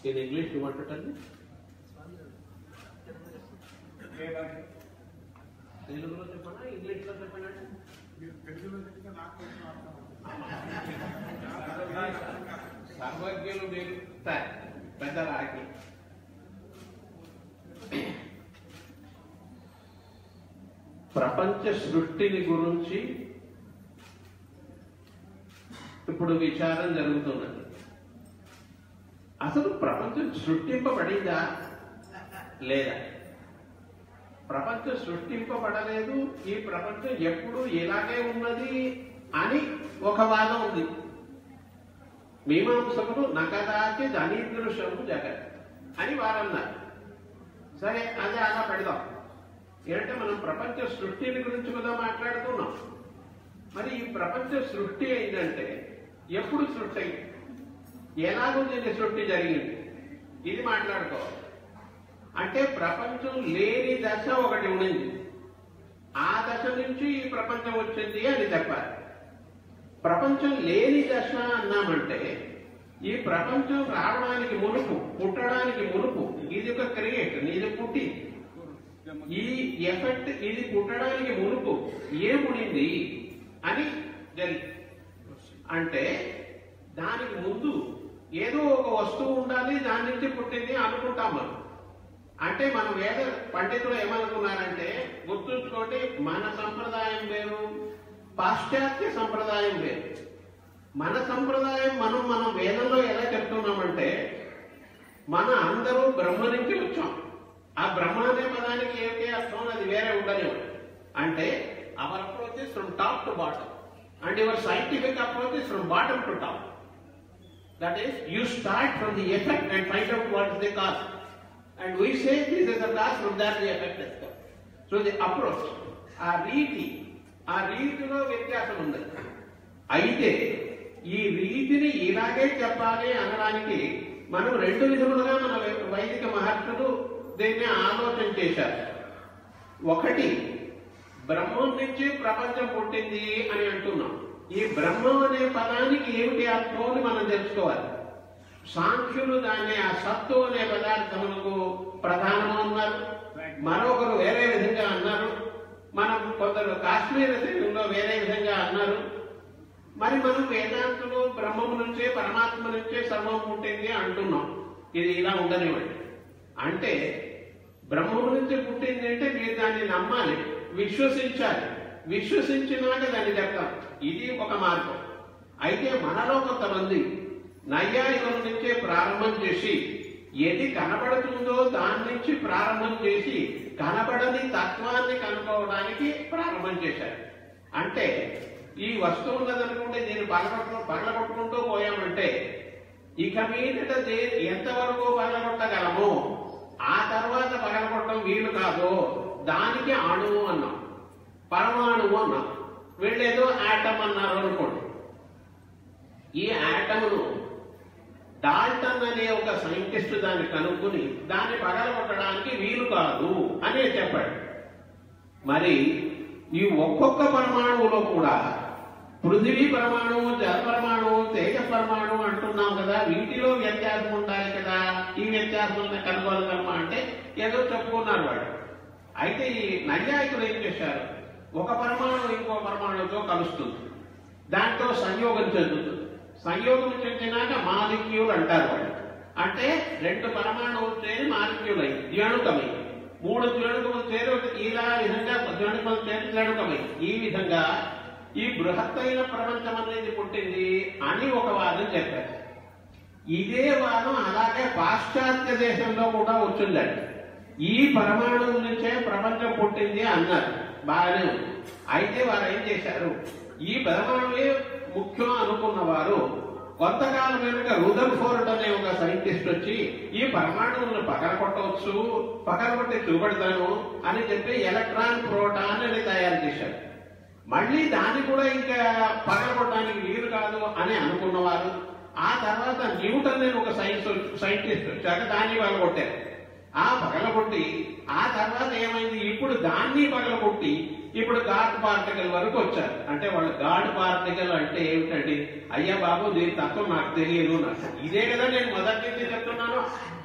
In English ఏమంటుంటండి తెలుగులో చెప్పనా ఇంగ్లీష్లో చెప్పనా సర్వజ్ఞులు మీరు సరే, పెద్ద రాకి ప్రపంచ సృష్టిని గురించి ఇప్పుడు విచారం జరుగుతున్నది అసలు ప్రపంచం సృష్టింపబడిందా లేదా ప్రపంచం సృష్టింపబడలేదు ఈ ప్రపంచం ఎప్పుడు ఇలాగే ఉన్నది అని ఒక వాదం ఉంది మీమాంసకులు నకదాచి ధనీదృశము జగత్ అని వారన్నారు సరే అదే అలా పెడదాం ఏంటంటే మనం ప్రపంచ సృష్టిని గురించి కూడా మాట్లాడుతున్నాం మరి ఈ ప్రపంచ సృష్టి ఏంటంటే ఎప్పుడు సృష్టి అయింది ఎలాగో దీని సృష్టి జరిగింది ఇది మాట్లాడుకోవాలి అంటే ప్రపంచం లేని దశ ఒకటి ఉండింది ఆ దశ నుంచి ఈ ప్రపంచం వచ్చింది అని చెప్పాలి ప్రపంచం లేని దశ అన్నామంటే ఈ ప్రపంచం రావడానికి మునుపు పుట్టడానికి మునుపు ఇది ఒక క్రియేషన్ ఇది పుట్టి ఈ ఎఫెక్ట్ ఇది పుట్టడానికి మునుపు ఏమునింది అని జరిగింది అంటే దానికి ముందు ఏదో ఒక వస్తువు ఉండాలి దాని నుంచి పుట్టింది అనుకుంటాం మనం అంటే మన వేద పండితులు ఏమనుకున్నారంటే గుర్తుంచుకోండి మన సంప్రదాయం వేరు పాశ్చాత్య సంప్రదాయం వేరు మన సంప్రదాయం మనం మనం వేదంలో ఎలా చెప్తున్నామంటే మన అందరూ బ్రహ్మ నుంచి వచ్చాం ఆ బ్రహ్మ అనే పదానికి ఏమిటి అర్థం అది వేరే ఉండనివ్వండి అంటే our approach is from top to bottom and your scientific approach is from bottom to top that is you start from the effect and find out what is the cause and we say this is the cause from that the effect is so the approach ఆ రీతి ఆ రీతిలో వ్యత్యాసం ఉంది అయితే ఈ రీతిని ఇలాగే చెప్పాలి అనడానికి మనం రెండు విధములుగా మన వై- వైదిక మహర్షులు దీన్ని ఆలోచన చేశారు ఒకటి బ్రహ్మం నుంచి ప్రపంచం పుట్టింది అని అంటున్నాం ఈ బ్రహ్మం అనే పదానికి ఏమిటి అర్థం అని మనం తెలుసుకోవాలి సాంఖ్యులు దాన్ని ఆ సత్తు అనే పదార్థములకు ప్రధానము అన్నారు మరొకరు వేరే విధంగా అన్నారు మనం కొందరు కాశ్మీర శైలిలో వేరే విధంగా అన్నారు మరి మనం వేదాంతులు బ్రహ్మము నుంచే పరమాత్మ నుంచే సర్వం పుట్టింది అంటున్నాం ఇది ఇలా ఉండనివ్వండి అంటే బ్రహ్మము నుంచి పుట్టింది అంటే మీరు దాన్ని నమ్మాలి విశ్వసించాలి విశ్వసించినాక దాన్ని చెప్తాం ఇది ఒక మార్గం అయితే మనలో కొంతమంది నైయాయికుల నుంచే ప్రారంభం చేసి ఏది కనబడుతుందో దాని నుంచి ప్రారంభం చేసి కనబడని తత్వాన్ని కనుక్కోవడానికి ప్రారంభం చేశారు అంటే ఈ వస్తువు ఉన్నదనుకుంటే దీన్ని పగలగొట్టు పగలగొట్టుకుంటూ పోయామంటే ఇక మీదట దే- ఎంతవరకు పగలగొట్టగలము ఆ తర్వాత పగలగొట్టడం వీలు కాదు దానికి అణువు అన్నాం పరమాణువు అన్నాం వీళ్ళేదో ఆటం అన్నారు అనుకోండి ఈ ఆటమును డాల్టన్ అనే ఒక సైంటిస్ట్ దాన్ని కనుక్కుని దాన్ని పగలగొట్టడానికి వీలు కాదు అనే చెప్పాడు మరి ఈ ఒక్కొక్క పరమాణువులో కూడా పృథివీ పరమాణువు జల పరమాణువు తేజ పరమాణువు అంటున్నాం కదా వీటిలో వ్యత్యాసం ఉండాలి కదా ఈ వ్యత్యాసం కనుగోలగలమా అంటే ఏదో చెప్పుకున్నారు వాడు అయితే ఈ నైయాయికులు ఏం చేశారు ఒక పరమాణువు ఇంకో పరమాణువుతో కలుస్తుంది దాంతో సంయోగం చెందుతుంది సంయోగం చెందినాక మాలిక్యూల్ అంటారు వాళ్ళు అంటే రెండు పరమాణువులు చేరి మాలిక్యూల్ అయింది ద్వణుకమై మూడు ద్వణుకములు చేరి ఒక ఇలా విధంగా ద్వణుకములు చేరి ద్వణుకమై ఈ విధంగా ఈ బృహత్తైన ప్రపంచం అనేది పుట్టింది అని ఒక వాదం చెప్పారు ఇదే వాదం అలాగే పాశ్చాత్య దేశంలో కూడా వచ్చిందండి ఈ పరమాణువు నుంచే ప్రపంచం పుట్టింది అన్నారు బాగానే ఉంది అయితే వారు ఏం చేశారు ఈ పరమాణువే ముఖ్యం అనుకున్న వారు కొంతకాలం వెనుక రుదర్ ఫోర్డ్ అనే ఒక సైంటిస్ట్ వచ్చి ఈ పరమాణువులను పగలగొట్టవచ్చు పగలగొట్టి చూపెడతాను అని చెప్పి ఎలక్ట్రాన్ ప్రోటాన్ అని తయారు చేశారు మళ్ళీ దాన్ని కూడా ఇంకా పగలగొట్టడానికి వీలు కాదు అని అనుకున్నవారు ఆ తర్వాత న్యూటన్ అని ఒక సైన్స్ సైంటిస్ట్ వచ్చాక దాన్ని పగలగొట్టారు ఆ పగలగొట్టి ఆ తర్వాత ఏమైంది ఇప్పుడు దాన్ని పగలగొట్టి ఇప్పుడు గాడ్ పార్టికల్ వరకు వచ్చారు అంటే వాళ్ళు గాడ్ పార్టికల్ అంటే ఏమిటండి అయ్యా బాబు దీని తత్వం నాకు తెలియదు నాకు ఇదే కదా నేను మొదటి నుంచి చెప్తున్నాను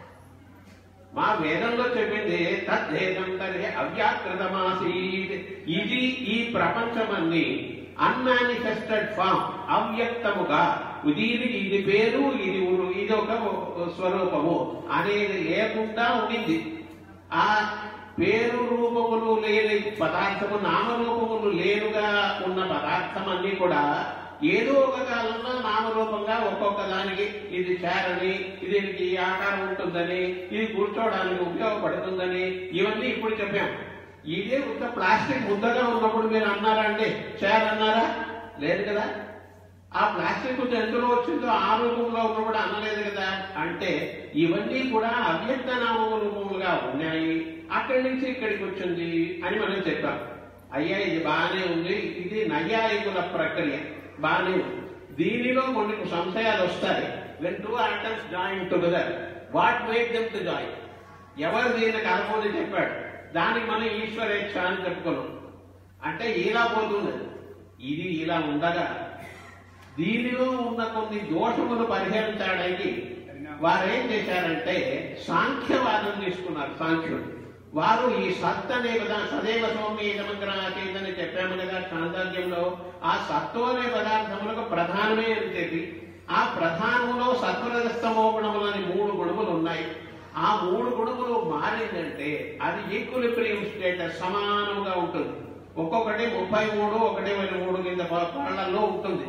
మా వేదంలో చెప్పింది తద్దేదంతరే అవ్యాకృతమాసీత్ ఇది ఈ ప్రపంచమన్ని అన్మానిఫెస్టెడ్ ఫామ్ అవ్యక్తముగా దీనికి ఇది పేరు ఇది ఉరు- ఇది ఒక స్వరూపము అనేది లేకుండా ఉండింది ఆ పేరు రూపములు లేని పదార్థము నామరూపములు లేనుగా ఉన్న పదార్థం అన్ని కూడా ఏదో ఒక కాలంలో నామరూపంగా ఒక్కొక్క దానికి ఇది చేరని ఇది దీనికి ఈ ఆకారం ఉంటుందని ఇది కూర్చోవడానికి ఉపయోగపడుతుందని ఇవన్నీ ఇప్పుడు చెప్పాం ఇదే ఒక ప్లాస్టిక్ ముద్దగా ఉన్నప్పుడు మీరు అన్నారా అండి చేర్ అన్నారా లేదు కదా ఆ ప్లాస్టిక్ ముద్ద ఎంతలో వచ్చిందో ఆ రూపంలో ఉన్నప్పుడు అనలేదు కదా అంటే ఇవన్నీ కూడా అవ్యక్త నామ రూపములుగా ఉన్నాయి అక్కడి నుంచి ఇక్కడికి వచ్చింది అని మనం చెప్పాం అయ్యా ఇది బాగానే ఉంది ఇది నైయాయికుల ప్రక్రియ బాగానే ఉంది దీనిలో కొన్ని సంశయాలు వస్తాయి when two items join together what make them to join ఎవరు దీన్ని కలపని చెప్పాడు దానికి మనం ఈశ్వరేచ్ఛ అని చెప్పుకున్నాం అంటే ఇలా పోతుంది ఇది ఇలా ఉండగా దీనిలో ఉన్న కొన్ని దోషములు పరిహరించడానికి వారు ఏం చేశారంటే సాంఖ్యవాదం తీసుకున్నారు సాంఖ్యుడు వారు ఈ సత్ అనే విధానం సదైవ సౌమ్య సమగ్రాచేదని చెప్పాము కదా చాంద్రాజ్యంలో ఆ సత్తు అనే పదార్థములకు ప్రధానమే అని చెప్పి ఆ ప్రధానములో సత్వరస్తమోగుణములని మూడు గుణములు ఉన్నాయి ఆ మూడు గుణములు మారిందంటే అది ఈక్విలిబ్రియం స్టేటస్ సమానముగా ఉంటుంది ఒక్కొక్కటి ముప్పై మూడు ఒకటి మూడు కింద పాళ్లలో ఉంటుంది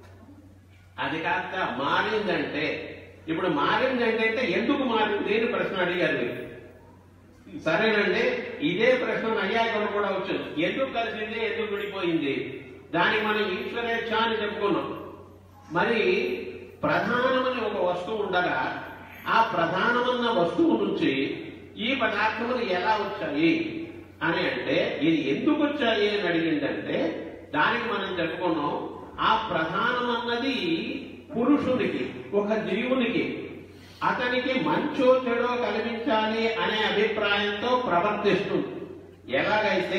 అది కాక మారిందంటే ఇప్పుడు మారిందంటే అంటే ఎందుకు మారింది అని ప్రశ్న అడిగారు మీరు సరేనండి ఇదే ప్రశ్న నయ్యాకుడు కూడా వచ్చింది ఎందుకు కలిసింది ఎందుకు విడిపోయింది దానికి మనం ఈశ్వరేచ్ఛ అని చెప్పుకున్నాం మరి ప్రధానమని ఒక వస్తువు ఉండగా ఆ ప్రధానమన్న వస్తువు నుంచి ఈ పదార్థములు ఎలా వచ్చాయి అని అంటే ఇది ఎందుకు వచ్చాయి అని అడిగిందంటే దానికి మనం చెప్పుకున్నాం ఆ ప్రధానమన్నది పురుషునికి ఒక జీవునికి అతనికి మంచో చెడో కల్పించాలి అనే అభిప్రాయంతో ప్రవర్తిస్తుంది ఎలాగైతే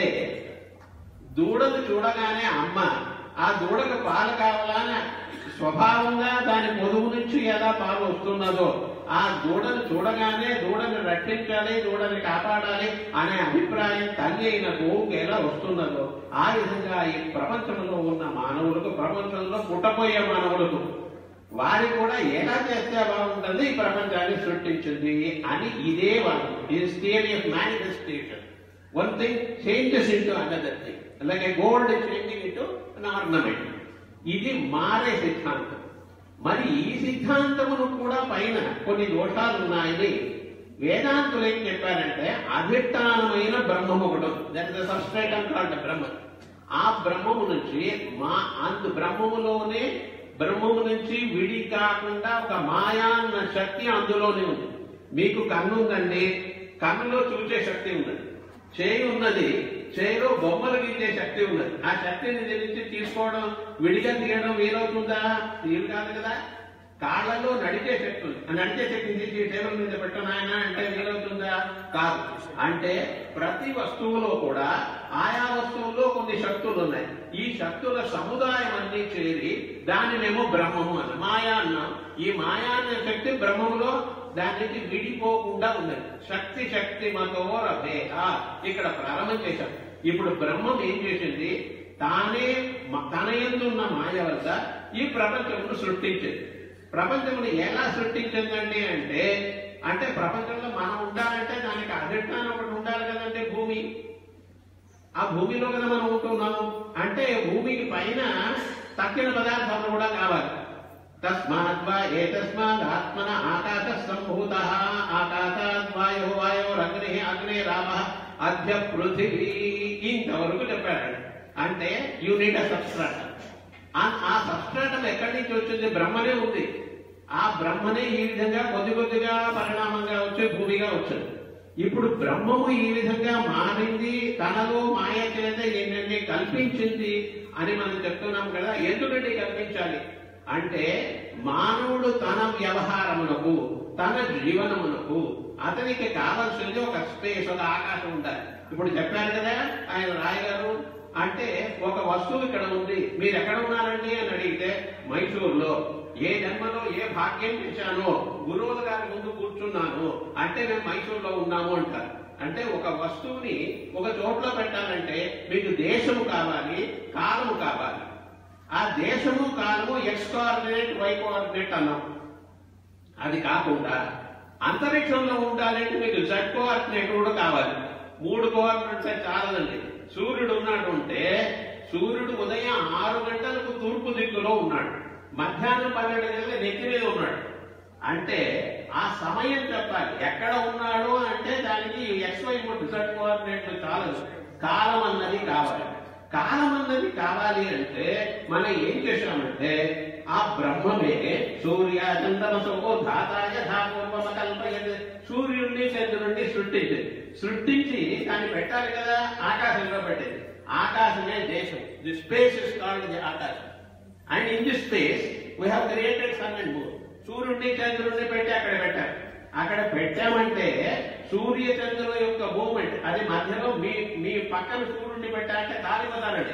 దూడను చూడగానే అమ్మ ఆ దూడకు పాలు కావాలని స్వభావంగా దాని పొదువు నుంచి ఎలా పాలు వస్తున్నదో ఆ దూడను చూడగానే దూడని రక్షించాలి దూడని కాపాడాలి అనే అభిప్రాయం తల్లి అయిన గోవుకు ఎలా వస్తున్నదో ఆ విధంగా ఈ ప్రపంచంలో ఉన్న మానవులకు ప్రపంచంలో పుట్టబోయే మానవులకు వారి కూడా ఎలా చేస్తే బాగుంటుంది ఈ ప్రపంచాన్ని సృష్టించింది అని ఇదే వాళ్ళు is theory of manifestation one thing changes into another thing like a gold changing into an ornament ఇది మారే సిద్ధాంతం మరి ఈ సిద్ధాంతమును కూడా పైన కొన్ని దోషాలు ఉన్నాయని వేదాంతులు ఏం చెప్పారంటే అధిష్టానమైన బ్రహ్మము ఒకటి దట్ ఇస్ సబ్స్ట్రేట్ అంటే బ్రహ్మ ఆ బ్రహ్మము నుంచి మా అందు బ్రహ్మములోనే బ్రహ్మము నుంచి విడి కాకుండా ఒక మాయా అన్న శక్తి అందులోనే ఉంది మీకు కన్ను ఉందండి కన్నులో చూసే శక్తి ఉన్నది చేయి ఉన్నది చేయిలో బొమ్మలు గీసే శక్తి ఉన్నది ఆ శక్తిని తెలిసి తీసుకోవడం విడిగా తీయడం వీలవుతుందా వీలు కాదు కదా కాళ్ళలో నడిచే శక్తి ఉంది ఆ నడిచే శక్తిని తీసి టేబుల్ మీద పెట్టను ఆయన అంటే వీలవుతుందా కాదు అంటే ప్రతి వస్తువులో కూడా ఆయా వస్తువుల్లో కొన్ని శక్తులు ఉన్నాయి ఈ శక్తుల సముదాయం అన్ని చేరి దానినేమో బ్రహ్మము అన్న మాయా అన్నాం ఈ మాయా అనే శక్తి బ్రహ్మములో దాని నుంచి విడిపోకుండా ఉన్నది శక్తి శక్తి మతోర భేద ఇక్కడ ప్రారంభం చేశాం ఇప్పుడు బ్రహ్మం ఏం చేసింది తానే మ- తన ఎందున్న మాయ వల్ల ఈ ప్రపంచమును సృష్టించింది ప్రపంచమును ఎలా సృష్టించిందండి అంటే అంటే ప్రపంచంలో మనం ఉండాలంటే దానికి అధిష్టానం ఒకటి ఉండాలి కదంటే భూమి ఆ భూమిలో కదా మనం ఉంటున్నాము అంటే భూమికి పైన తక్కిన పదార్థాలు కూడా కావాలి తస్మాత్ వా ఏతస్మాత్ ఆత్మన ఆకాశ సంభూత ఆకాశాత్ వాయు వాయోరగ్ని అగ్ని రామ అధ్య పృథివీ ఇంతవరకు చెప్పాడు అంటే యూనిట్ సబ్స్ట్రాటం ఆ సబ్స్ట్రాటం ఎక్కడి నుంచి వచ్చింది బ్రహ్మనే ఉంది ఆ బ్రహ్మనే ఈ విధంగా కొద్ది కొద్దిగా పరిణామంగా వచ్చి భూమిగా వచ్చింది ఇప్పుడు బ్రహ్మము ఈ విధంగా మారింది తనలో మాయ చేత ఏంటంటే కల్పించింది అని మనం చెప్తున్నాం కదా ఎందుకంటే కల్పించాలి అంటే మానవుడు తన వ్యవహారమునకు తన జీవనమునకు అతనికి కావాల్సింది ఒక స్పేస్ ఒక ఆకాశం ఉండాలి ఇప్పుడు చెప్పారు కదా ఆయన రాయగారు అంటే ఒక వస్తువు ఇక్కడ ఉంది మీరు ఎక్కడ ఉన్నారండి అని అడిగితే మైసూరులో ఏ జన్మలో ఏ భాగ్యం చేశానో గురువుల గారి ముందు కూర్చున్నాను అంటే మేము మైసూరులో ఉన్నాము అంటారు అంటే ఒక వస్తువుని ఒక చోట్ల పెట్టాలంటే మీకు దేశము కావాలి కాలము కావాలి ఆ దేశము కాలము ఎక్స్ కోఆర్డినేట్ వై కోఆర్డినేట్ అన్నాం అది కాకుండా అంతరిక్షంలో ఉండాలంటే మీకు జడ్ కోఆర్డినేట్ కూడా కావాలి మూడు కోఆర్డినేట్స్ అయితే చాలదండి సూర్యుడు ఉన్నాడు అంటే సూర్యుడు ఉదయం ఆరు గంటలకు తూర్పు దిక్కులో ఉన్నాడు మధ్యాహ్నం పన్నెండు గంటల నెత్తి మీద ఉన్నాడు అంటే ఆ సమయం చెప్పాలి ఎక్కడ ఉన్నాడు అంటే దానికి ఎక్స్ వై జడ్ కోఆర్డినేట్లు చాలదు కాలం అన్నది కావాలి కాలం అన్నది కావాలి అంటే మనం ఏం చేశామంటే ఆ బ్రహ్మమే సూర్య చంద్రమసో ధాతాయ ధాపూర్వమ కల్పయది సూర్యుడిని చంద్రుడిని సృష్టించింది సృష్టించి దాన్ని పెట్టాలి కదా ఆకాశంలో పెట్టేది ఆకాశమే దేశం the space is called the akasham and in the space we have created sun and moon సూర్యుడిని చంద్రుడిని పెట్టి అక్కడ పెట్టారు అక్కడ పెట్టామంటే సూర్య చంద్రుల యొక్క మూమెంట్ అది మధ్యలో మీ మీ పక్కన సూర్యుడిని పెట్టాలంటే కాలిపోతారండి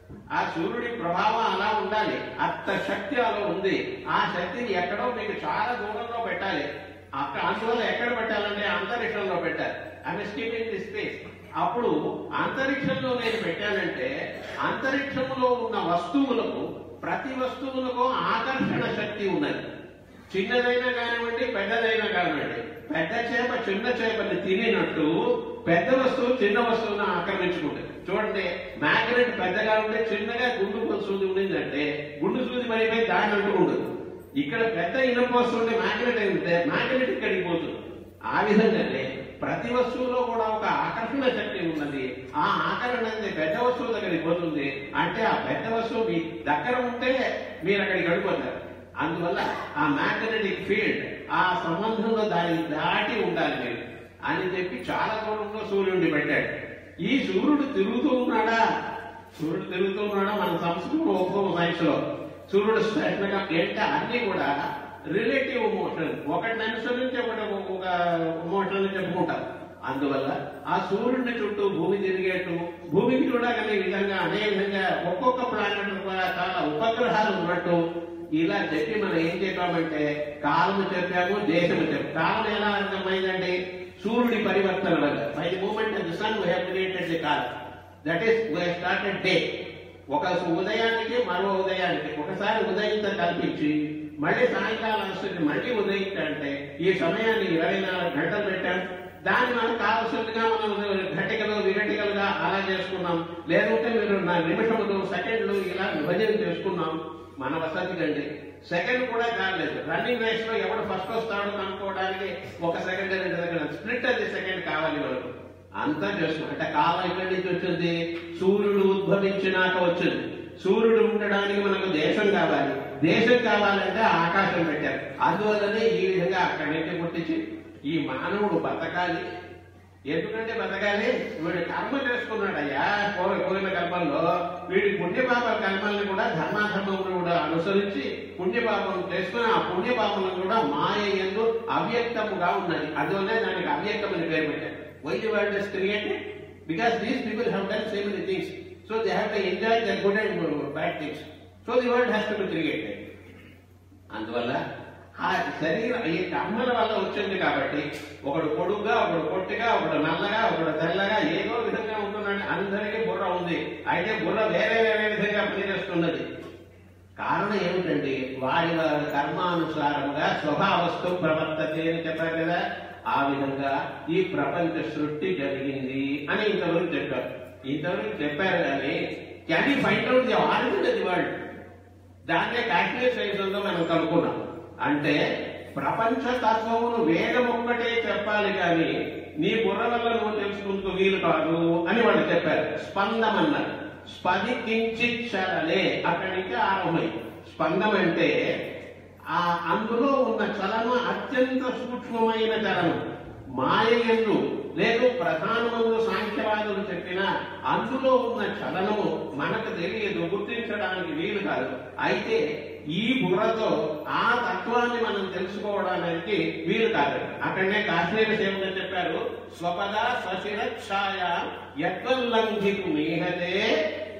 ఆ సూర్యుడి ప్రభావం అలా ఉండాలి అంత శక్తి అలా ఉంది ఆ శక్తిని ఎక్కడో మీకు చాలా దూరంలో పెట్టాలి అక్కడ అందువల్ల ఎక్కడ పెట్టాలంటే అంతరిక్షంలో పెట్టాలి ఐ స్కీపింగ్ ది స్పేస్ అప్పుడు అంతరిక్షంలో నేను పెట్టానంటే అంతరిక్షంలో ఉన్న వస్తువులకు ప్రతి వస్తువులకు ఆకర్షణ శక్తి ఉన్నది చిన్నదైనా కానివ్వండి పెద్దదైనా కానివ్వండి పెద్ద చేప చిన్న చేపని తినేనట్టు పెద్ద వస్తువు చిన్న వస్తువును ఆక్రమించుకుంటుంది చూడండి మ్యాగ్నెట్ పెద్దగా ఉంటే చిన్నగా గుండు సూది ఉండిందంటే గుండు సూది పడిపోయి దాన్ని అంటుకుంటుంది ఇక్కడ పెద్ద ఇనుప వస్తువు ఉంటే మ్యాగ్నెట్ ఉంటే మ్యాగ్నెట్ ఇక్కడికి పోతుంది ఆ విధంగానే ప్రతి వస్తువులో కూడా ఒక ఆకర్షణ శక్తి ఉన్నది ఆ ఆకరణ అనేది పెద్ద వస్తువు దగ్గరికి పోతుంది అంటే ఆ పెద్ద వస్తువు మీ దగ్గర ఉంటే మీరు అక్కడికి వెళ్ళిపోతారు అందువల్ల ఆ మ్యాగ్నెటిక్ ఫీల్డ్ ఆ సంబంధంలో దాన్ని దాటి ఉండాలి మీరు అని చెప్పి చాలా దూరంలో సూర్యుడిని పెట్టాడు ఈ సూర్యుడు తిరుగుతూ ఉన్నాడా సూర్యుడు తిరుగుతూ ఉన్నాడా మన సంస్కృతం ఒప్పుకోము సైన్స్ లో సూర్యుడు స్పష్టంగా ఏంటంటే అన్ని కూడా రిలేటివ్ మోషన్ ఒకటి అనుసరించి ఒకటి ఒక మోషన్ చెప్పుకుంటాం అందువల్ల ఆ సూర్యుడిని చుట్టూ భూమి తిరిగేట్టు భూమికి చూడగల ఈ విధంగా అదే విధంగా ఒక్కొక్క ప్లానెట్ కూడా చాలా ఉపగ్రహాలు ఉన్నట్టు ఇలా చెప్పి మనం ఏం చెప్పామంటే కాలము చెప్పాము దేశము చెప్పాము కాలం ఎలా అర్థమైందండి సూర్యుడి పరివర్తన వల్ల by the movement of the sun we have created the kalam that is we started day ఒక ఉదయానికి మరో ఉదయానికి ఒకసారి ఉదయంతో కల్పించి మళ్ళీ సాయంకాలం వస్తుంది మళ్ళీ ఉదయించంటే ఈ సమయాన్ని ఇరవై నాలుగు గంటలు పెట్టాం దాన్ని మనకు కావాల్సిందిగా మనం ఘటికలు విఘటికలుగా అలా చేసుకున్నాం లేదంటే మీరు నా నిమిషములు సెకండ్లు ఇలా విభజన చేసుకున్నాం మన వసతికి అండి సెకండ్ కూడా కాలేదు రన్నింగ్ రేస్ లో ఎవడు ఫస్ట్ వస్తాడు అనుకోవడానికి ఒక సెకండ్ రెండు సెకండ్ స్ప్లిట్ అది సెకండ్ కావాలి మనకు అంతా చేస్తున్నాం అంటే కాలం ఎక్కడి నుంచి వచ్చింది సూర్యుడు ఉద్భవించినాక వచ్చింది సూర్యుడు ఉండడానికి మనకు దేశం కావాలి దేశం కావాలంటే ఆకాశం పెట్టారు అందువల్లనే ఈ విధంగా అక్కడి నుంచి పుట్టించి ఈ మానవుడు బతకాలి ఎందుకంటే బతకాలి వీడు కర్మ చేసుకున్నాడయ్యా పోయి పోయిన కర్మల్లో వీడి పుణ్యపాప కర్మల్ని కూడా ధర్మాధర్మమును కూడా అనుసరించి పుణ్యపాపం చేసుకుని ఆ పుణ్యపాపం కూడా మాయ ఎందు అవ్యక్తముగా ఉన్నది అందువల్లే దానికి అవ్యక్తం అని పేరు పెట్టారు why the world is created because these people have done so many things so they have to enjoy their good and bad things so the world has to be created అందువల్ల ఆ శరీరం ఈ కర్మల వల్ల వచ్చింది కాబట్టి ఒకడు పొడుగ్గా ఒకడు పొట్టిగా ఒకడు నల్లగా ఒకడు తెల్లగా ఏదో విధంగా ఉంటున్నాడు అందరికీ బుర్ర ఉంది అయితే బుర్ర వేరే వేరే విధంగా పనిచేస్తున్నది కారణం ఏమిటండి వారి వారి కర్మానుసారముగా స్వభావస్తు ప్రవర్తతే అని చెప్పారు కదా ఆ విధంగా ఈ ప్రపంచ సృష్టి జరిగింది అని ఇంతవరకు చెప్పారు ఇంతవరకు చెప్పారు కానీ can you find out the origin the world దాన్నే కాశ్మీర్ సైన్స్లో మనం కనుక్కున్నాం అంటే ప్రపంచ తత్వమును వేదం ఒక్కటే చెప్పాలి కానీ నీ బుర్ర వల్ల నువ్వు తెలుసుకుంటూ వీలు కాదు అని వాళ్ళు చెప్పారు స్పందం అన్నారు స్పది కించిత్ చలనే అక్కడి నుంచి ఆరంభమై స్పందం అంటే ఆ అందులో ఉన్న చలనం అత్యంత సూక్ష్మమైన చలనం మాయ ఎందు లేదు ప్రధానమందు సాంఖ్యవాదులు చెప్పిన అందులో ఉన్న చలనము మనకు తెలియదు గుర్తించడానికి వీలు కాదు అయితే ఈ బుర్రతో ఆ తత్వాన్ని మనం తెలుసుకోవడానికి వీలు కాదు అక్కడనే కాశ్మీర సేవగా చెప్పారు స్వపద స్వశిర ఛాయ యత్వల్లంఘితు మీహతే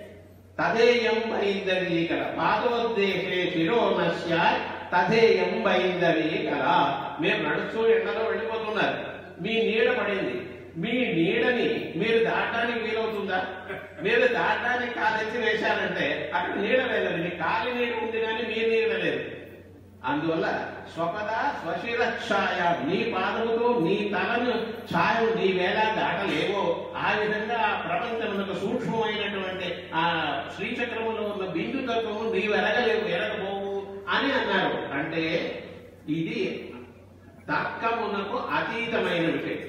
తదేయం బైందవీ కల పాదోద్దేశే శిరోనస్య తదేయం బైందవీ కల మీరు నడుస్తూ ఎండలో వెళ్ళిపోతున్నారు మీ నీడ పడింది మీ నీడని మీరు దాటడానికి వీలవుతుందా మీరు దాటడానికి కాలెత్తి వేశారంటే అక్కడ నీడ లేదండి మీ కాలి నీడ ఉంది కానీ మీ నీడ లేదు అందువల్ల స్వపద స్వశిర ఛాయ నీ పాదముతో నీ తలను ఛాయలు నీ వేళ దాటలేవో ఆ విధంగా ఆ ప్రపంచమునకు సూక్ష్మమైనటువంటి ఆ శ్రీచక్రములో ఉన్న బిందు తత్వము నీవు ఎరగలేవు ఎరగబోవు అని అన్నారు అంటే ఇది తర్కమునకు అతీతమైన విషయం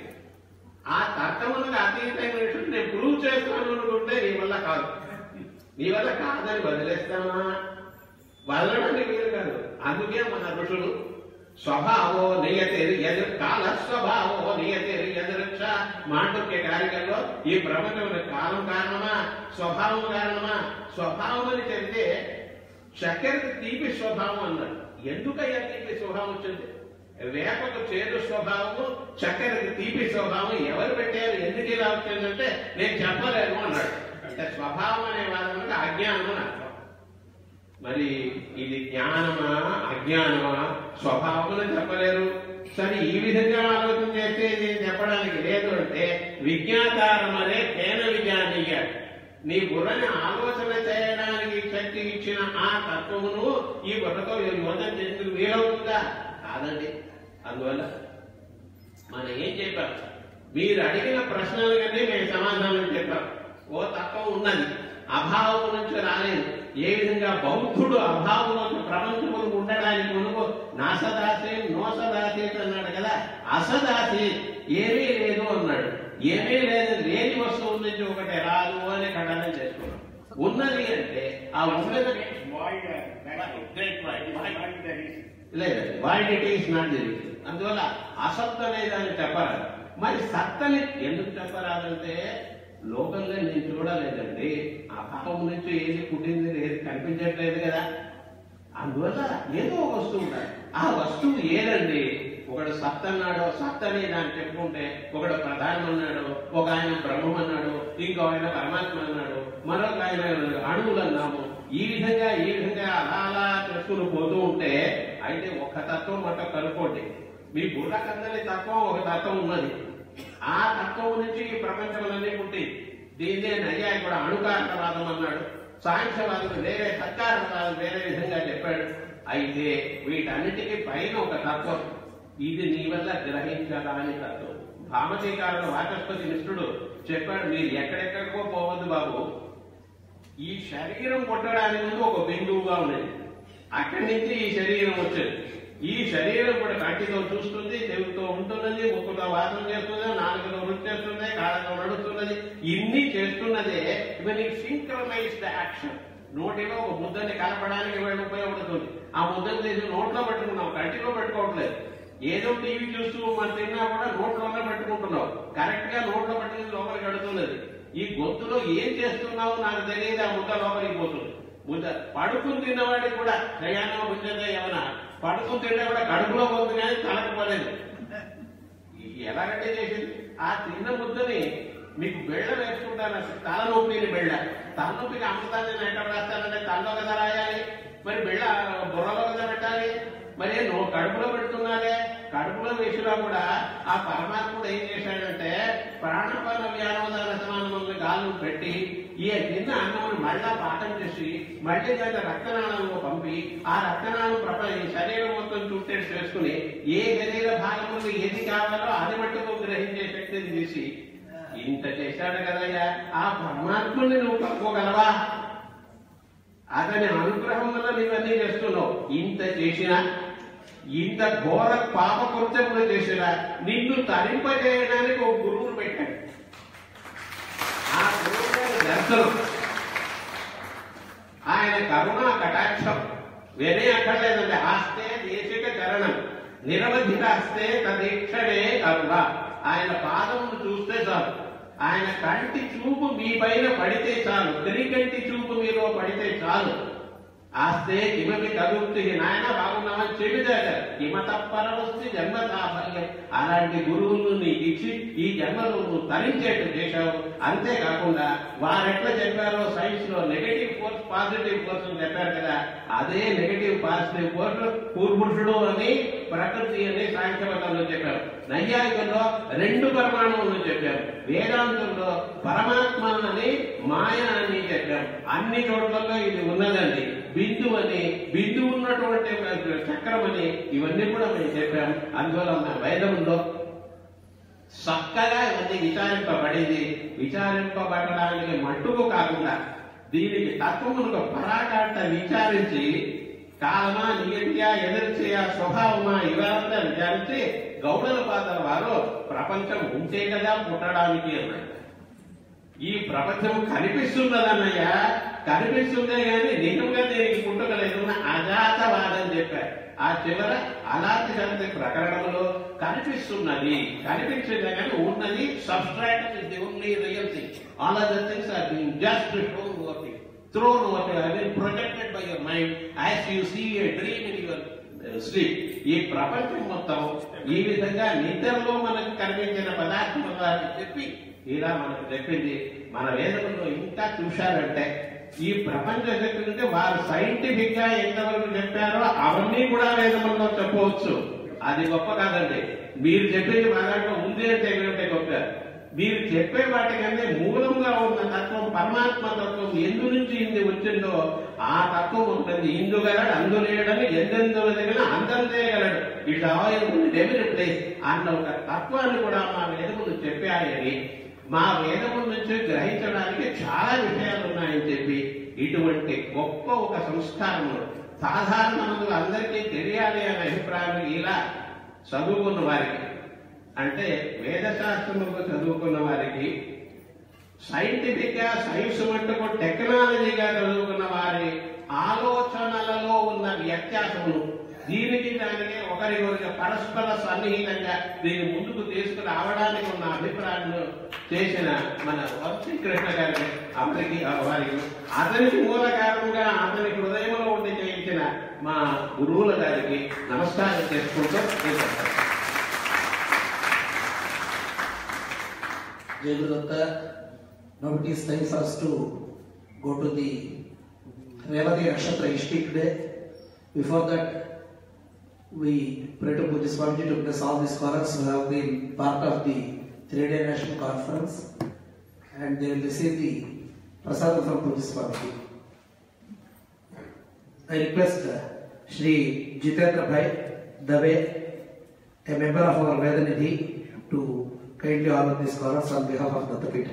ఆ తర్కమునకు అతీతమైన విషయం నేను ప్రూవ్ చేస్తాను అనుకుంటే నీ వల్ల కాదు నీ వల్ల కాదని వదిలేస్తామా వదలడానికి వీలు కాదు అందుకే మన ఋషులు స్వభావో నియతిరి ఎదురు కాల స్వభావో నియతిరి ఎదురుక్ష మాండుక్య కారికల్లో ఈ ప్రపంచంలో కాలం కారణమా స్వభావం కారణమా స్వభావం అని చెప్తే చక్కెరకు తీపి స్వభావం అన్నాడు ఎందుకయ్యా తీపి స్వభావం వచ్చింది వేపకు చేదు స్వభావము చక్కెరకు తీపి స్వభావం ఎవరు పెట్టారు ఎందుకు ఇలా వచ్చిందంటే నేను చెప్పలేను అన్నాడు అంటే స్వభావం అనే వాదనకు అజ్ఞానం అని అర్థం మరి ఇది జ్ఞానమా అజ్ఞానమా స్వభావములు చెప్పలేరు సరే ఈ విధంగా ఆలోచన చేస్తే ఇది చెప్పడానికి లేదు అంటే విజ్ఞాతారం అనే తేన విజ్ఞానీయ నీ బుర్రని ఆలోచన చేయడానికి శక్తి ఇచ్చిన ఆ తత్వమును ఈ బుర్రతో యోజన చేసేందుకు వీలవుతుందా కాదండి అందువల్ల మనం ఏం చెప్పాం మీరు అడిగిన ప్రశ్నలకన్నీ మేము సమాధానం చెప్పాం ఓ తత్వం ఉన్నది అభావం నుంచి రాలేదు ఏ విధంగా బౌద్ధుడు అభావం నుంచి ప్రపంచమును ఉండడానికి మునుపు నాసదాసే నోసదాసే అన్నాడు కదా అసదాసి ఏమీ లేదు అన్నాడు ఏమీ లేదు లేని వస్తువు నుంచి ఒకటి రాదు అని ఖండనం చేసుకున్నాం ఉన్నది అంటే ఆ ఉన్నది void and that Great void. is not the reason. లేదు వాయిడిటీ ఇస్ నాట్ ది అందువల్ల అసత్ అనే దాన్ని చెప్పరాదు మరి సత్తని ఎందుకు చెప్పరాదంటే లోకంలో నేను చూడలేదండి ఆ పాపం నుంచి ఏది పుట్టింది ఏది కనిపించట్లేదు కదా అందువల్ల ఏదో ఒక వస్తువు ఉండాలి ఆ వస్తువు ఏదండి ఒకడు సత్ అన్నాడు సత్ అనే దాన్ని చెప్పుకుంటే ఒకడు ప్రధానం అన్నాడు ఒక ఆయన బ్రహ్మం అన్నాడు ఇంకో ఆయన పరమాత్మ అన్నాడు మరొక ఆయన అణువులు అన్నాము ఈ విధంగా ఈ విధంగా అలా అలా చేసుకుని పోతూ ఉంటే అయితే ఒక తత్వం మాట కనుక్కోండి మీ బుర్రకందని తత్వం ఒక తత్వం ఉన్నది ఆ తత్వం నుంచి ఈ ప్రపంచంలోనే పుట్టి దీన్నే నయ్యాయి కూడా అణుకారకవాదం అన్నాడు సాంఖ్యవాదం వేరే సత్కారవాదం వేరే విధంగా చెప్పాడు అయితే వీటన్నిటికీ పైన ఒక తత్వం ఇది నీ వల్ల గ్రహించరాని తత్వం భామతీకారుడు వాచస్పతి మిశ్రుడు చెప్పాడు మీరు ఎక్కడెక్కడికో పోవద్దు బాబు ఈ శరీరం పుట్టడానికి ముందు ఒక బిందువుగా ఉండేది అక్కడి నుంచి ఈ శరీరం వచ్చేది ఈ శరీరం కూడా కంటితో చూస్తుంది చెవితో ఉంటున్నది ముక్కుతో వాసన చేస్తుంది నాలుగుతో రుచి చేస్తుంది కాళ్ళతో నడుస్తున్నది ఇన్ని చేస్తున్నదే ఇవన్నీ సింక్రమైజ్డ్ యాక్షన్ నోటిలో ఒక ముద్దని కలపడానికి వీళ్ళు ఉపయోగపడుతుంది ఆ ముద్దని తీసి నోట్లో పెట్టుకున్నాం కంటిలో పెట్టుకోవట్లేదు ఏదో టీవీ చూస్తూ మనం తిన్నా కూడా నోట్లోనే పెట్టుకుంటున్నావు కరెక్ట్ గా నోట్లో పెట్టుకుని లోపలికి కడుతున్నది ఈ గొంతులో ఏం చేస్తున్నావో నాకు తెలియదు ఆ ముద్ద లోపలికి పోతుంది ముద్ద పడుకుని తిన్నవాడికి కూడా ప్రయాణం ఉంటుందే ఏమన్నా పడుకుని తిన్నా కూడా కడుపులో పోతుంది కానీ తలకు పోలేదు ఇది ఎలాగంటే చేసింది ఆ తిన్న ముద్దని మీకు బెళ్ళ వేసుకుంటాను అసలు తలనొప్పిని బెళ్ళ తలనొప్పికి అమృతాన్ని నేను ఎక్కడ రాస్తానంటే తలలో కదా రాయాలి మరి బెళ్ళ బుర్రలో కదా పెట్టాలి మరి నువ్వు కడుపులో పెడుతున్నారే కడుపులో వేసినా కూడా ఆ పరమాత్ముడు ఏం చేశాడంటే ప్రాణపాన వ్యానోదాన సమానమైన గాలు పెట్టి ఈ తిన్న అన్నమును మళ్ళా పాఠం చేసి మళ్ళీ దాన్ని రక్తనాళంలో పంపి ఆ రక్తనాళం ప్రపంచ ఈ శరీరం మొత్తం చుట్టేసి చేసుకుని ఏ శరీర భాగంలో ఏది కావాలో అది మట్టుకు గ్రహించే శక్తిని తీసి ఇంత చేశాడు కదయ్యా ఆ పరమాత్ముని నువ్వు కప్పుకోగలవా అతని అనుగ్రహం వల్ల నీవన్నీ చేస్తున్నావు ఇంత చేసినా ఇంత ఘోర పాప కృత్యములు చేసినా నిన్ను తరింపజేయడానికి ఒక గురువును పెట్టాడు ఆ గురువు గారి దర్శనం ఆయన కరుణ కటాక్షం వేరే అక్కర్లేదండి ఆస్తే దేశిక చరణం నిరవధిక అస్తే తదీక్షణే కరుణ ఆయన పాదమును చూస్తే చాలు ఆయన కంటి చూపు మీ పైన పడితే చాలు త్రికంటి చూపు మీలో పడితే చాలు ఆస్తే కిమపి కదుర్తి నాయన బాగున్నామని చెబితే కిమత పరవస్తి జన్మ సాఫల్యం అలాంటి గురువులను నీకు ఇచ్చి ఈ జన్మలో నువ్వు తరించేట్టు చేశావు అంతేకాకుండా వారెట్లా చెప్పారో సైన్స్ లో నెగటివ్ ఫోర్స్ పాజిటివ్ ఫోర్స్ అని చెప్పారు కదా అదే నెగటివ్ పాజిటివ్ ఫోర్స్ పూర్పురుషుడు అని ప్రకృతి అని సాంఖ్యమతంలో చెప్పారు నైయాయికంలో రెండు పరమాణువులు చెప్పారు వేదాంతంలో పరమాత్మ అని మాయ అని చెప్పారు అన్ని చోట్లలో ఇది ఉన్నదండి బిందు అని బిందు ఉన్నటువంటి చక్రం అని ఇవన్నీ కూడా మేము చెప్పాం అందువల్ల మన వేదంలో చక్కగా ఇవన్నీ విచారింపబడింది విచారింపబడడానికి మట్టుకు కాకుండా దీనికి తత్వమునకు పరాకాష్ట విచారించి కాలమా నియతియా ఎదుర్చయా స్వభావమా ఇవంతా విచారించి గౌడల పాత్ర వారు ప్రపంచం ఉంటే కదా పుట్టడానికి అన్నాడు ఈ ప్రపంచం కనిపిస్తున్నదన్నయ్యా కనిపిస్తుందే గాని నిజంగా దీనికి పుట్టుకలేదు అజాతవాదం చెప్పారు ఆ చివర అలాంటి శాంతి ప్రకరణంలో కనిపిస్తున్నది కనిపించిందే కానీ ఉన్నది substrate is the only real thing all other things are being just shown over you thrown over you, have been projected by your mind as you see a dream in your uh, sleep. ఈ ప్రపంచం మొత్తం ఈ విధంగా నిద్రలో మనకు కనిపించిన పదార్థం అని చెప్పి ఇలా మనకు చెప్పింది మన వేదంలో ఇంకా చూశారంటే ఈ ప్రపంచ శక్తి నుండి వారు సైంటిఫిక్ గా ఎంతవరకు చెప్పారో అవన్నీ కూడా వేదంలో చెప్పవచ్చు అది గొప్ప కాదండి మీరు చెప్పింది మా దాంట్లో ఉంది అంటే ఏమిటంటే గొప్ప మీరు చెప్పే వాటికంటే మూలంగా ఉన్న తత్వం పరమాత్మ తత్వం ఎందు నుంచి ఇంది వచ్చిందో ఆ తత్వం ఉంటుంది ఇందుగలడు అందులేడని ఎందెందు దగ్గర అందం చేయగలడు ఇట్ ఆయిల్ ఎవరి ప్లేస్ అన్న ఒక తత్వాన్ని కూడా మా వేదములు చెప్పాయని మా వేదముల నుంచి గ్రహించడానికి చాలా విషయాలు ఉన్నాయని చెప్పి ఇటువంటి గొప్ప ఒక సంస్కారము సాధారణ అందరికీ తెలియాలి అనే అభిప్రాయం ఇలా చదువుకున్న వారికి అంటే వేదశాస్త్రములకు చదువుకున్న వారికి సైంటిఫిక్ గా సైన్స్ మట్టుకు టెక్నాలజీగా చదువుకున్న వారి ఆలోచనలలో ఉన్న వ్యత్యాసమును దీనికి దానికి ఒకరికొకరికి పరస్పర సన్నిహితంగా దీని ముందుకు తీసుకురావడానికి ఉన్న అభిప్రాయాలను చేసిన మన వంశీ కృష్ణ గారికి అతనికి వారికి అతనికి మూల కారణంగా అతని హృదయంలో ఉండి చేయించిన మా గురువుల గారికి నమస్కారం చేసుకుంటూ నేను చెప్తాను. Jayagurutta, now it is time for us to go to the Revati Nakshatra history today. Before that, we pray to Buddhist Swamiji to bless all the scholars who have been part of the three-day national conference and they will receive the prasadam from Buddhist Swamiji. I request uh, Shri Jitendra Bhai Dave, a member of our Vedanidhi, to kindly honor the scholars on behalf of Dattapita.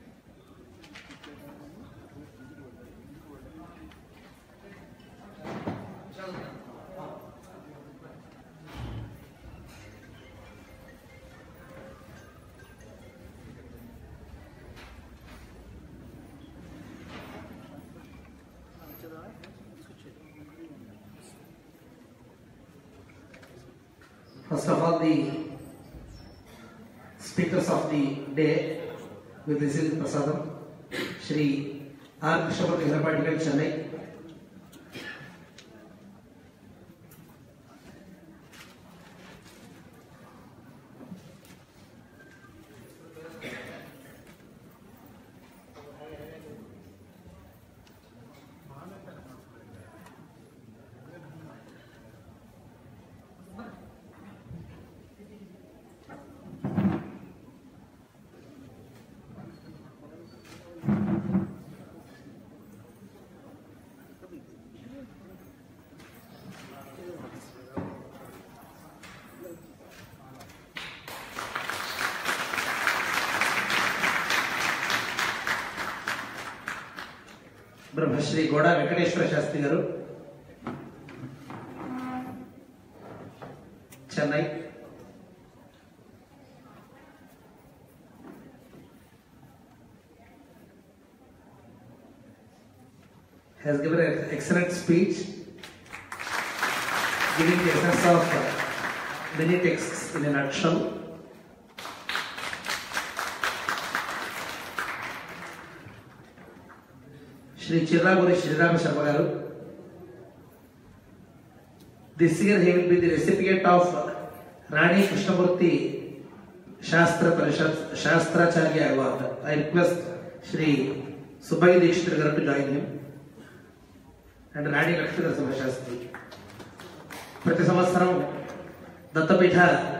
First of all, the speakers of the day will receive the prasadam. Shri R. Krishnapati Hirapatikal, Chennai. Brahmasri గోడ వెంకటేశ్వర శాస్త్రి గారు Chennai has given an excellent speech giving the essence of uh, many texts in a nutshell. Shri చిర్రాగురి Srirama Sharma గారు This year he will be the recipient of Rani Krishnamurti Shastra Parishad Shastracharya Award. I request Shri Subhai Dikshit garu to join him and Rani Lakshmi Narasimha Shastri. ప్రతి సంవత్సరం దత్తపీఠ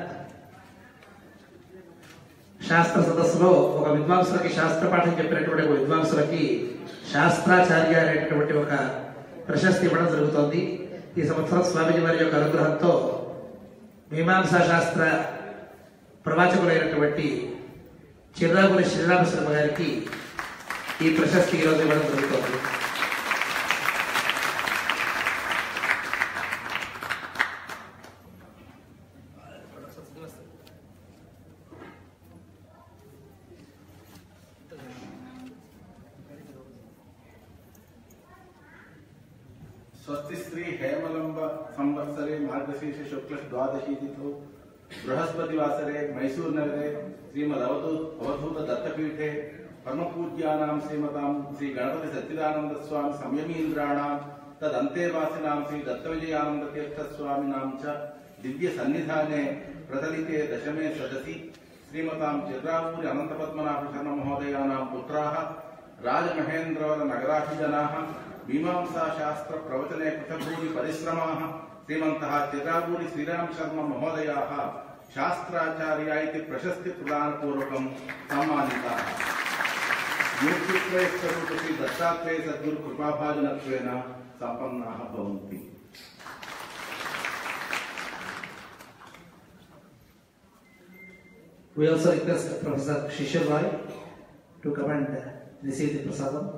శాస్త్ర సదస్సులో ఒక విద్వాంసులకి శాస్త్ర పాఠం చెప్పినటువంటి ఒక విద్వాంసులకి శాస్త్రాచార్య అనేటటువంటి ఒక ప్రశస్తి ఇవ్వడం జరుగుతోంది ఈ సంవత్సరం స్వామిజీ వారి యొక్క అనుగ్రహంతో మీమాంసా శాస్త్ర ప్రవాచకులైనటువంటి చిర్రాగుల శ్రీరామ శర్మ గారికి ఈ ప్రశస్తి ఈరోజు ఇవ్వడం జరుగుతోంది స్వస్తి శ్రీ హేమలంబ సంవత్సరే మార్గశీర్ష శుక్ల ద్వాదశీ తిథౌ బృహస్పతి వాసరే మైసూర్ నగరే శ్రీమద్ అవధూ అవధూత దత్తపీఠే పరమపూజ్యానాం శ్రీమతాం శ్రీ గణపతి సచ్చిదానంద స్వామి సంయమీంద్రాణాం తదంతేవాసినాం శ్రీ దత్త విజయానంద తీర్థ స్వామినాం చ దివ్య సన్నిధానే ప్రచలితే దశమే సదసి శ్రీమతాం చిర్రావూరి అనంత పద్మనాభ శర్మ మహోదయానాం పుత్రాः రాజమహేంద్రవర నగరాభిజనాः మీమాంసా శాస్త్ర ప్రవచనే పృథగ్భూమి పరిశ్రమాः శ్రీమంతः చిర్రావూరి శ్రీరామ శర్మ మహోదయాः శాస్త్రాచార్య इति ప్రశస్తి ప్రదానపూర్వకం సమ్మానితాः మూర్తిత్వయస్వరూపి దత్తాత్రేయ సద్గురు కృపాభాజనత్వేన సంపన్నాः భవంతి We also request Professor Shishir Roy to come and receive the prasadam.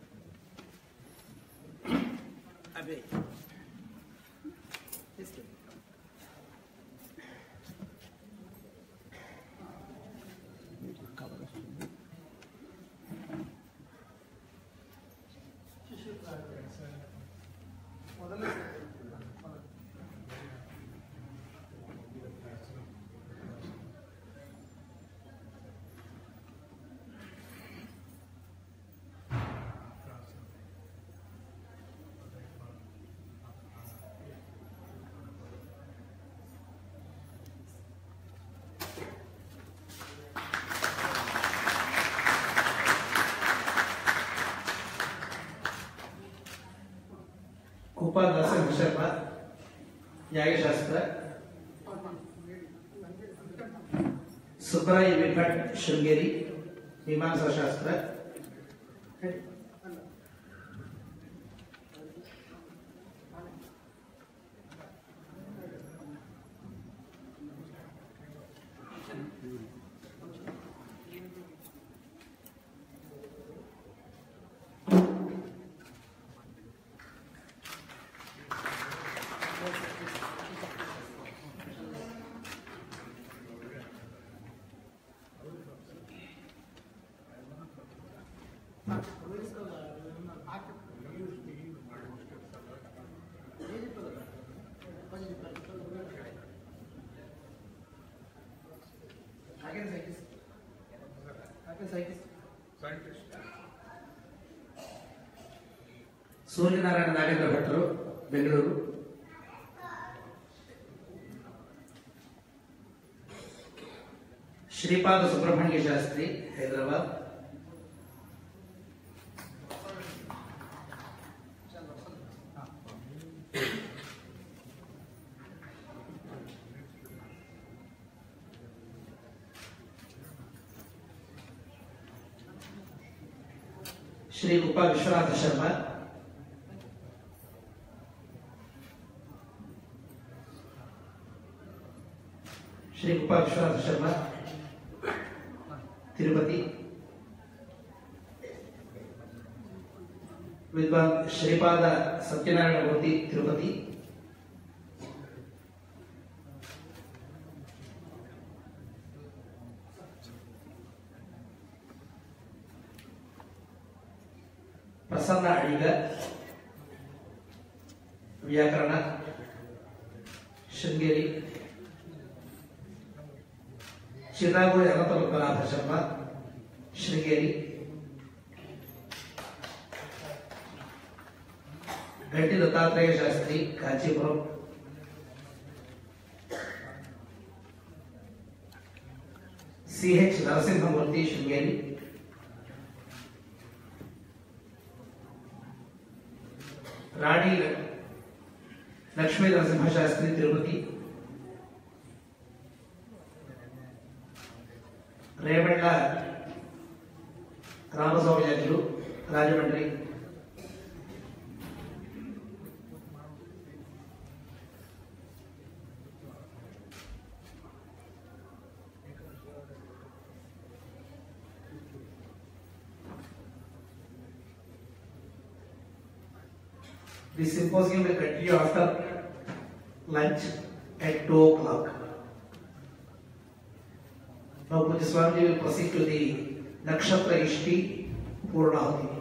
Kupa Narasimha Sharma, Nyaya Shastra. Subrai Vipat Shringeri, Mimamsa Shastra. Suryanarayana Nagendra భట్టరు Bengaluru Sripada Subrahmanya Sastry Hyderabad Shri ఉప విశ్వనాథ శర్మ శ్రీ ఉప విశ్వనాథ శర్మ తిరుపతి విద్వాన్ శ్రీపాద సత్యనారాయణ మూర్తి తిరుపతి ప్రసన్న అడిగ వ్యాకరణ శృంగేరి చిరాగూరి అనంతపద్మనాభ శర్మ శృంగేరి గంటి Dattatreya Sastry Kanchipuram C.H. Narasimhamurthy Shringeri, Rani Lakshmi Narasimha Sastry Tirupati రేవెళ్ళ రామస్వామియాజులు Rajahmundry The symposium will continue after lunch at 2 o'clock. Now, Pujya Swamiji will proceed to the Nakshatra Ishti Purnahuti.